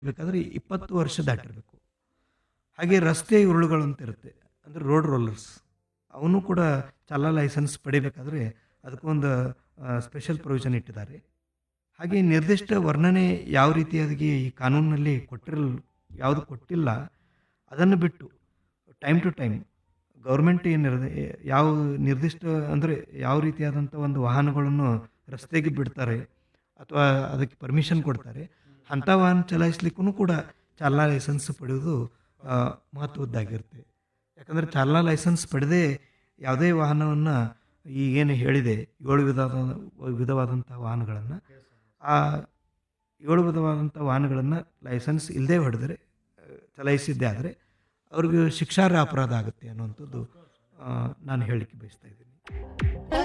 ಬೇಕಾದ್ರೆ ಇಪ್ಪತ್ತು ವರ್ಷ ದಾಟಿರಬೇಕು ಹಾಗೆ ರಸ್ತೆ ಉರುಳುಗಳು ಅಂತ ಇರುತ್ತೆ ಅಂದರೆ ರೋಡ್ ರೋಲರ್ಸ್ ಅವನು ಕೂಡ ಚಾಲನಾ ಲೈಸೆನ್ಸ್ ಪಡಿಬೇಕಾದ್ರೆ ಅದಕ್ಕೊಂದು ಸ್ಪೆಷಲ್ ಪ್ರೊವಿಷನ್ ಇಟ್ಟಿದ್ದಾರೆ ಹಾಗೆ ನಿರ್ದಿಷ್ಟ ವರ್ಣನೆ ಯಾವ ರೀತಿಯಾಗಿ ಈ ಕಾನೂನಿನಲ್ಲಿ ಕೊಟ್ಟಿರಲ್ ಯಾವುದು ಕೊಟ್ಟಿಲ್ಲ ಅದನ್ನು ಬಿಟ್ಟು ಟೈಮ್ ಟು ಟೈಮ್ ಗೌರ್ಮೆಂಟ್ ಏನಿರದೆ ಯಾವ ನಿರ್ದಿಷ್ಟ ಅಂದರೆ ಯಾವ ರೀತಿಯಾದಂಥ ಒಂದು ವಾಹನಗಳನ್ನು ರಸ್ತೆಗೆ ಬಿಡ್ತಾರೆ ಅಥವಾ ಅದಕ್ಕೆ ಪರ್ಮಿಷನ್ ಕೊಡ್ತಾರೆ ಅಂಥ ವಾಹನ ಚಲಾಯಿಸ್ಲಿಕ್ಕೂ ಕೂಡ ಚಾಲನಾ ಲೈಸೆನ್ಸ್ ಪಡೆಯೋದು ಆ, ಮಹತ್ವದ್ದಾಗಿರುತ್ತೆ ಯಾಕಂದರೆ ಚಾಲನಾ ಲೈಸೆನ್ಸ್ ಪಡೆದೇ ಯಾವುದೇ ವಾಹನವನ್ನು ಈಗೇನು ಹೇಳಿದೆ ಏಳು ವಿಧವಾದ ವಿಧವಾದಂಥ ವಾಹನಗಳನ್ನು ಆ ಏಳು ವಿಧವಾದಂಥ ವಾಹನಗಳನ್ನು ಲೈಸೆನ್ಸ್ ಇಲ್ಲದೆ ಹೊಡೆದರೆ ಆ, ಚಲಾಯಿಸಿದ್ದೇ ಆದರೆ ಅವ್ರಿಗೆ ಶಿಕ್ಷಾರ್ಹ ಅಪರಾಧ ಆಗುತ್ತೆ ಅನ್ನುವಂಥದ್ದು ಆ, ನಾನು ಹೇಳಲಿಕ್ಕೆ ಬಯಸ್ತಾ ಇದ್ದೀನಿ